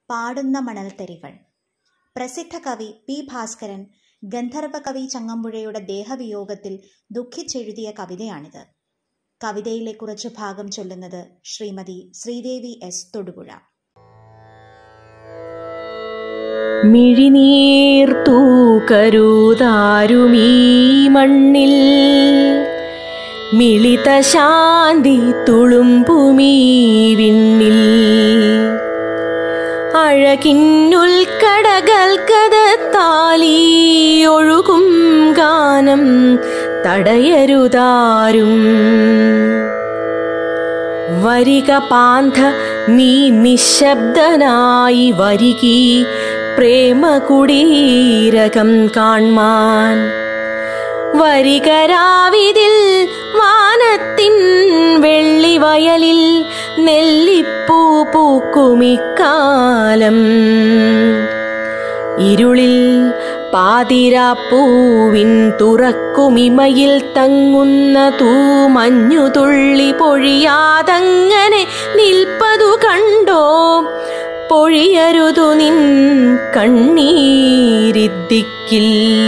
പാടുന്ന മണൽത്തരികൾ പ്രസിദ്ധ കവി പി ഭാസ്കരൻ ഗന്ധർവ കവി ചങ്ങമ്പുഴയുടെ ദേഹവിയോഗത്തിൽ ദുഃഖിച്ചെഴുതിയ കവിതയാണിത് കവിതയിലെ കുറച്ചു ഭാഗം ചൊല്ലുന്നത് ശ്രീമതി ശ്രീദേവി എസ് തൊടുപുഴ മിഴിനീർത്തു കരുതാരുമീ മണ്ണിൽ മിളിത ശാന്തി തുളുമ്പുമീ വിണ്ണിൽ അഴകിന്നുൽക്കടകൽക്കഥത്താലീ ഒഴുകും ഗാനം തടയരുതാരും വരിക പാന്ത നീ നിശബ്ദനായി വരികി പ്രേമകുടീരകം കാൺമാൻ വരികരാവിതിൽ വാനത്തിൻ വെള്ളിവയലിൽ നെല്ലിപ്പൂ പൂക്കുമിക്കാലം ഇരുളിൽ പാതിരാപ്പൂവിൻ തുറക്കുമിമയിൽ തങ്ങുന്ന തൂമഞ്ഞു തുള്ളി പൊഴിയാതങ്ങനെ നിൽപ്പതു കണ്ടോ പൊഴിയരുതു നിൻ കണ്ണീരിദ്ദിക്കിൽ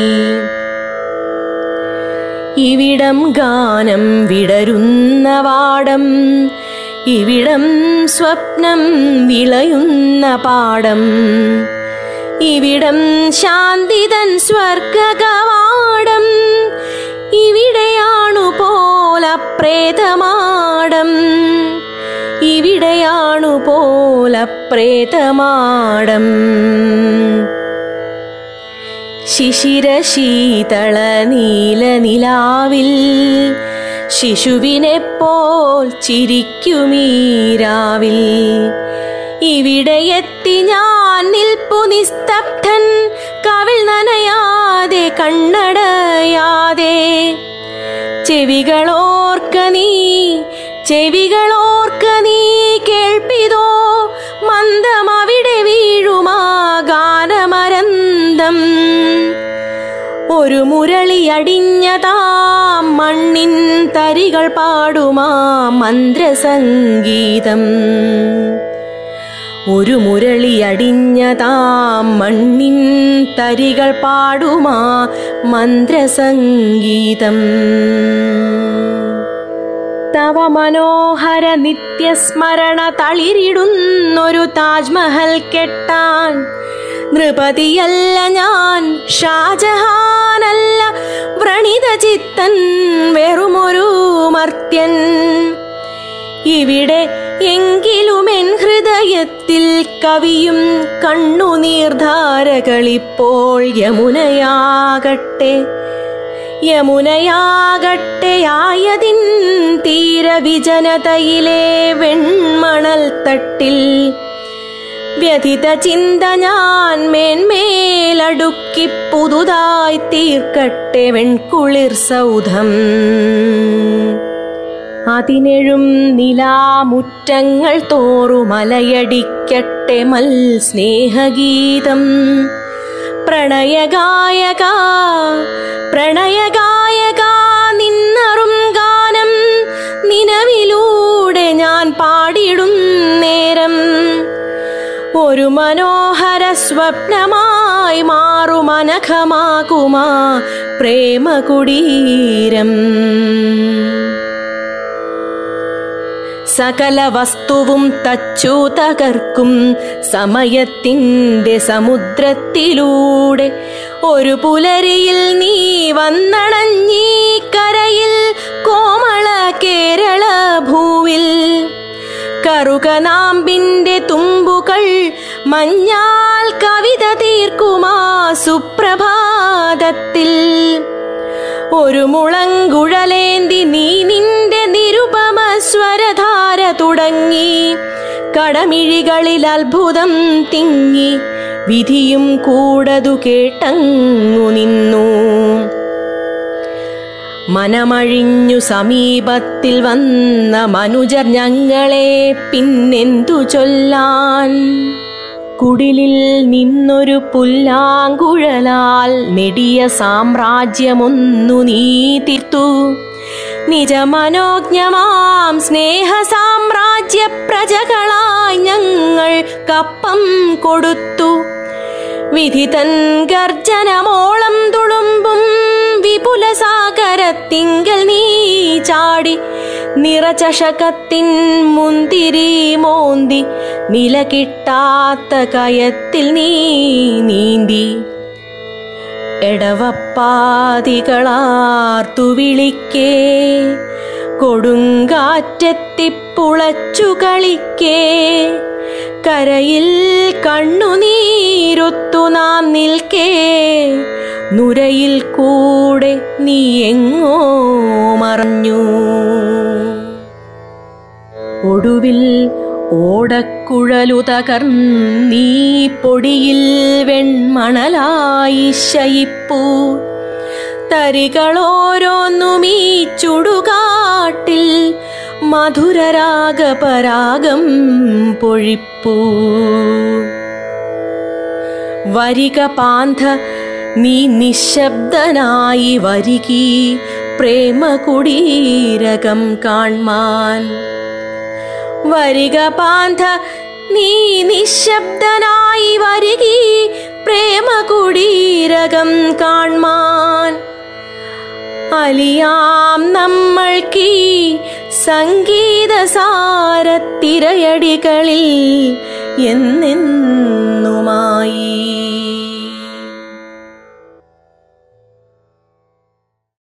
ഇവിടം ഗാനം വിടരുന്ന വാടം ഇവിടം സ്വപ്നം വിളയുന്ന പാടം ഇവിടം ശാന്തിതൻ സ്വർഗകവാടം ഇവിടെയാണു പോലപ്രേതമാടം ഇവിടെയാണു പോലപ്രേതമാടം ശിശിരശീതള നീല നിലാവിൽ ശിശുവിനെപ്പോൽ ചിരിക്കുമീരാവിൽ ഇവിടെ എത്തി ഞാൻ നിൽപ്പു നിസ്തബ്ധൻ കവിൾ നനയാതെ കണ്ണടയാതെ ചെവികളോർക്ക നീ ചെവികളോർക്ക നീ കേൾപ്പിതോ മന്ദം അവിടെ വീഴുമാ ഗാനമരന്തം ഒരു മുരളി അടിഞ്ഞതാം മണ്ണിൻ തരികൾ പാടുമാ മന്ത്രസംഗീതം ഒരു മുരളി അടിഞ്ഞതാം മണ്ണിൻ തരികൾ പാടുമാ മന്ത്രസംഗീതം തവ മനോഹര നിത്യസ്മരണ തളിരിടുന്നൊരു താജ്മഹൽ കെട്ടാൻ നൃപതിയല്ല ഞാൻ ഷാജഹാനല്ല വ്രണിത ചിത്തൻ വെറുമൊരു മർത്യൻ ഇവിടെ എങ്കിലും എൻ ഹൃദയത്തിൽ കവിയും കണ്ണുനീർധാരകളിപ്പോൾ യമുനയാകട്ടെ യമുനയാകട്ടെ ആയതിൻ തീരവിജനതയിലെ വെൺമണൽ തട്ടിൽ വ്യഥിത ചിന്ത ഞാൻ മേന്മേലടുക്കി പുതുതായി തീർക്കട്ടെ വെൺകുളിർ സൗധം അതിനെഴും നിലാമുറ്റങ്ങൾ തോറുമലയടിക്കട്ടെ മൽ സ്നേഹഗീതം പ്രണയഗായക പ്രണയഗായക നിന്നറും ഗാനം നിലവിലൂടെ ഞാൻ പാടിടും നേരം ഒരു മനോഹര സ്വപ്നമായി മാറുമനഖമാകുമാ പ്രേമകുടീരം സകല വസ്തുവും തച്ചു തകർക്കും സമയത്തിൻ്റെ സമുദ്രത്തിലൂടെ ഒരു പുലരിയിൽ നീ വന്നണഞ്ഞീ കരയിൽ കോമള കേരള ഭൂവിൽ കറുകനാമ്പിന്റെ തുമ്പുകൾ മഞ്ഞാൽ കവിത തീർക്കുമാ സുപ്രഭാതത്തിൽ ഒരു മുളങ്കുഴലേന്തി നീ നിന്റെ നിരുപമ സ്വരധാര തുടങ്ങി കടമിഴികളിൽ അത്ഭുതം തിങ്ങി വിധിയും കൂടതു കേട്ടങ്ങു നിന്നു മനമഴിഞ്ഞു സമീപത്തിൽ വന്ന മനുജർ ഞങ്ങളെ പിന്നെന്തു ചൊല്ലാൻ കുടിലിൽ നിന്നൊരു പുല്ലാങ്കുഴലാൽ നെടിയ സാമ്രാജ്യമൊന്നു നീ തീർത്തു നിജമനോജ്ഞമാം സ്നേഹസാമ്രാജ്യ പ്രജകളായി ഞങ്ങൾ കപ്പം കൊടുത്തു വിധിതൻ ഗർജനമോളം തുളുമ്പും വിപുല സാഗരത്തിങ്കൽ നീ ചാടി നിറചഷകത്തിൻ മുന്തിരി മോന്തി നില കിട്ടാത്ത കയത്തിൽ നീ നീന്തി എടവപ്പാതികളാർത്തു വിളിക്കേ കൊടുങ്കാറ്റെത്തിപ്പുളച്ചു കളിക്കേ കരയിൽ കണ്ണുനീരൊത്തു നാം നിൽക്കേ നുരയിൽ കൂടെ നീ എങ്ങോ മറഞ്ഞു ഒടുവിൽ ഓടക്കുഴലു തകർന്നീ പൊടിയിൽ വെൺമണലായി ശയിപ്പൂ തരികളോരോന്നും ഈ ചുടുകാട്ടിൽ മധുരരാഗപരാഗം പൊഴിപ്പൂ വരിക പാന്ത നീ നിശബ്ദനായി വരികീ പ്രേമകുടീരകം കാൺമാൻ വരിക പാന്ത നീ നിശബ്ദനായി വരികീ പ്രേമകുടീരകം കാൺമാൻ അലിയാം നമ്മൾക്കീ സംഗീത സാരത്തിരയടികളിൽ എന്നെന്നുമായി